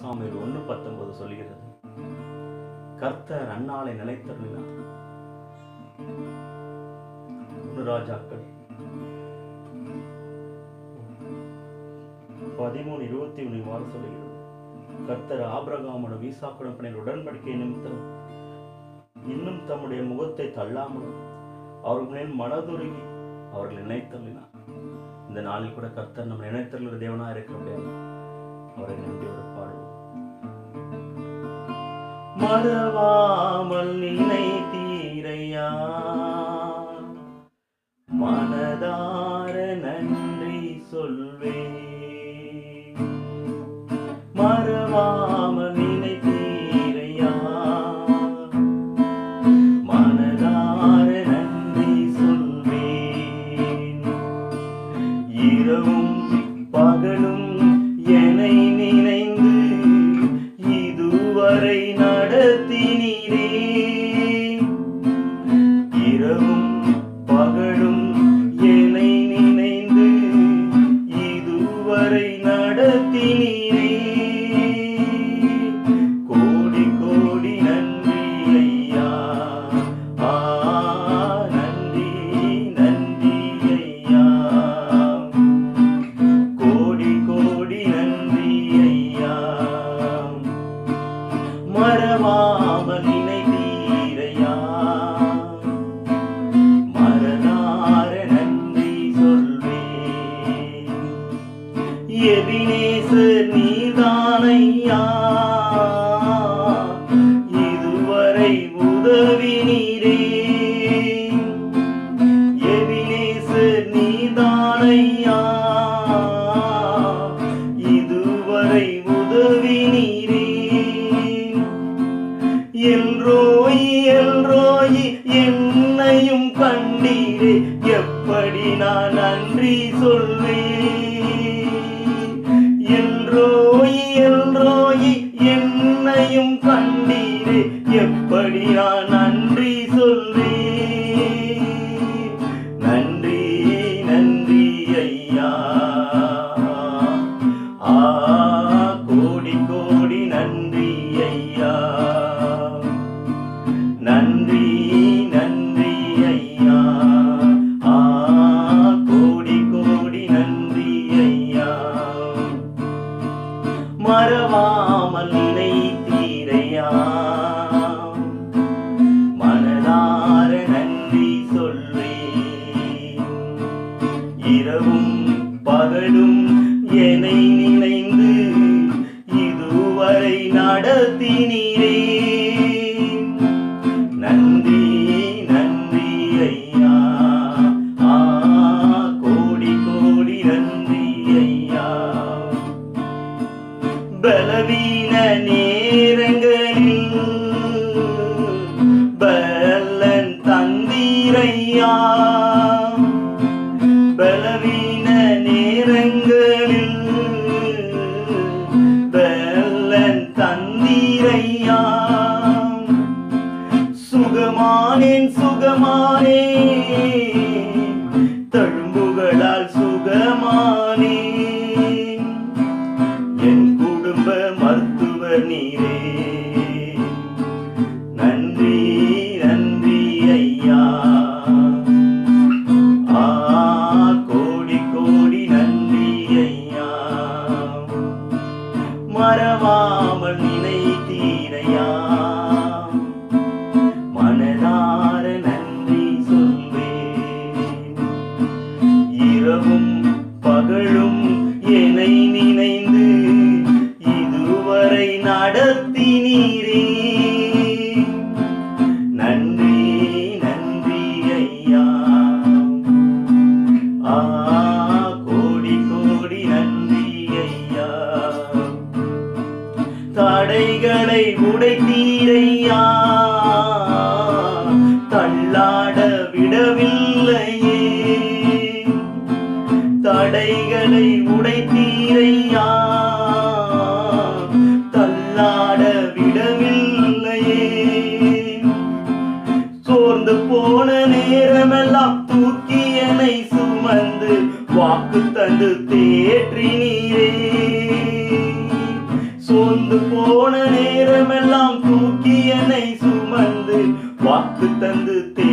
சாமியில் ஒன்று பத்தொன்பது சொல்கிறது கர்த்தர் அன்னாலை நிலைத்தருளினார் ஒன்று ராஜாக்கள் பதிமூணு இருபத்தி ஒன்று இவ்வாறு சொல்கிறது கர்த்தர் ஆபிரகாமோட வீசாக்குடன் பின்னர் உடன்படிக்கை நிமித்தம் இன்னும் தம்முடைய முகத்தை தள்ளாமலும் அவர்கள் மேல் மனதுருகி அவர்கள் நினைத்தள்ளினார் இந்த நாளில் கூட கர்த்தர் நம்ம நினைத்தள்ள தேவனா இருக்க முடியாது அவரை நன்றியோடு பாடுவோம் மறவாமல் நினைத்தீரையா மனதார நன்றி சொல்வே மறவாமல் நினைத்தீரையா மனதார நன்றி சொல்வேன் இரவும் பகலும் என்னை நினைந்து இதுவரை நடத்தினீரே இரவும் பகலும் என்னை நினைந்து இதுவரை நடத்தினீரே கோடி கோடி நன்றி ஐயா ஆ நன்றி நன்றி ஐயா கோடி கோடி நன்றி ஐயா மறவாமல் நினைத்தீரையா மறனார நன்றி சொல்வேன் எபினேசர் நீதானையா இதுவரை உதவி நீரே எபினேசர் நீதானையா இதுவரை உதவி நீரே எல்ரோய் எல்ரோய் என்னையும் கண்டீரே எப்படி நான் நன்றி சொல்வேன் எல்ரோய் எல்ரோய் என்னையும் கண்டீரே எப்படி நான் நன்றி சொல்வேன் நன்றி நன்றி ஐயா ஆ கோடி கோடி நன்றி ஐயா நன்றி நன்றி ஐயா ஆ கோடி கோடி நன்றி ஐயா மறவாமல் நினைத்தீரையா மனதார நன்றி சொல்வேன் இரவும் பகலும் என்னை நினைந்து இதுவரை நடத்தினீரே நன்றி நன்றி ஐயா ஆ கோடி கோடி நன்றி ஐயா பலவீன நேரங்களில் பலன் தந்தீரையா பலவீன நேரங்களில் பலன் தந்தீரையா சுகமானேன் சுகமானே தழும்புகளால் சுகமானேன் என் குடும்ப மருத்துவ நீரே நன்றி நன்றி ஐயா ஆ கோடி கோடி நன்றி ஐயா மறவாமல் நினைத்தீரையா மனதார நன்றி சொல்வேன் இரவும் பகலும் என்னை நினைந்து இதுவரை நடத்தினீரே நன்றி நன்றி ஐயா ஆ கோடி கோடி நன்றி ஐயா தடைகளை உடைத்தீரையா தள்ளாட விடவில்லையே தடைகளை உடைத்தீரையா தள்ளாட விடவில்லையே சோர்ந்து போன நேரமெல்லாம் தூக்கி என்னை சுமந்து வாக்கு தந்து தேற்றி நீரே சோர்ந்து வாக்கு தந்து